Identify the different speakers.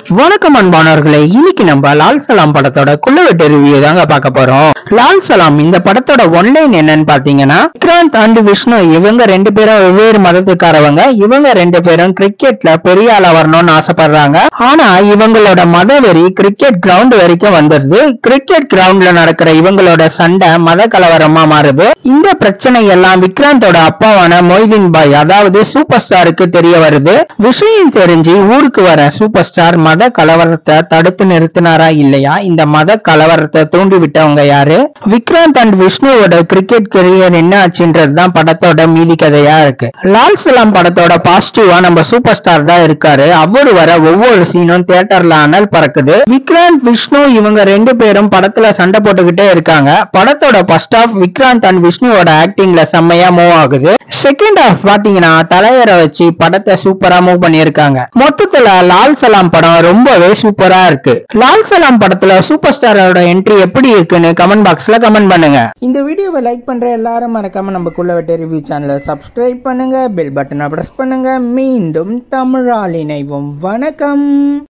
Speaker 1: வணக்கம் அன்பானவர்களே இன்னைக்கு நம்ம லால் சலாம் படத்தோட குள்ளவெட்டு ரிவ்யூ தாங்க பார்க்க போறோம் லால் சலாம் இந்த படத்தோட ஒன்லைன் என்னன்னு பாத்தீங்கன்னா விக்ராந்த் அண்ட் விஷ்ணு இவங்க ரெண்டு பேரும் வெவ்வேறு மதத்துக்காரவங்க இவங்க ரெண்டு பேரும் கிரிக்கெட்ல பெரிய ஆளா வரணும்னு ஆசைப்படுறாங்க ஆனா இவங்களோட மதவெறி கிரிக்கெட் கிரவுண்ட் வரைக்கும் வந்துருது கிரிக்கெட் கிரவுண்ட்ல நடக்கிற இவங்களோட சண்டை மத கலவரமா மாறுது இந்த பிரச்சனை எல்லாம் விக்ராந்தோட அப்பாவான மொய்தீன் பாய் அதாவது சூப்பர் ஸ்டாருக்கு தெரிய வருது விஷயம் தெரிஞ்சு ஊருக்கு வர சூப்பர் ஸ்டார் மத கலவரத்தை தடுத்து நிறுத்தினாரா இல்லையா இந்த மத கலவரத்தை தூண்டி விட்டவங்க யாரு விக்ராந்த் அண்ட் விஷ்ணுவோட கிரிக்கெட் கெரியர் என்ன ஆச்சுன்றது தான் படத்தோட மீதி கதையா இருக்கு லால் சலாம் படத்தோட பாசிட்டிவா நம்ம சூப்பர் ஸ்டார் தான் இருக்காரு அவரு வர ஒவ்வொரு சீனும் தியேட்டர்ல அனல் பறக்குது விக்ராந்த் விஷ்ணு இவங்க ரெண்டு பேரும் படத்துல சண்டை போட்டுக்கிட்டே இருக்காங்க படத்தோட ஃபர்ஸ்ட் ஆஃப் விக்ராந்த் அண்ட் விஷ்ணுவோட ஆக்டிங்ல செம்மையா மூவ் ஆகுது செகண்ட் ஹாஃப் பாத்தீங்கன்னா தலையரை வச்சு படத்தை சூப்பரா மூவ் பண்ணியிருக்காங்க மொத்தத்துல லால் சலாம் படம் ரொம்பவே சூப்பரா இருக்கு லால் சலாம் படத்துல சூப்பர் ஸ்டாரோட என்ட்ரி எப்படி இருக்குன்னு கமெண்ட் பாக்ஸ்ல கமெண்ட் பண்ணுங்க இந்த வீடியோவை லைக் பண்ற எல்லாரும் மறக்காம நம்ம குள்ள வெட்ட ரிவ்யூ சேனலை சப்ஸ்கிரைப் பண்ணுங்க பெல் பட்டனை பிரஸ் பண்ணுங்க மீண்டும் தமிழால் இணைவோம் வணக்கம்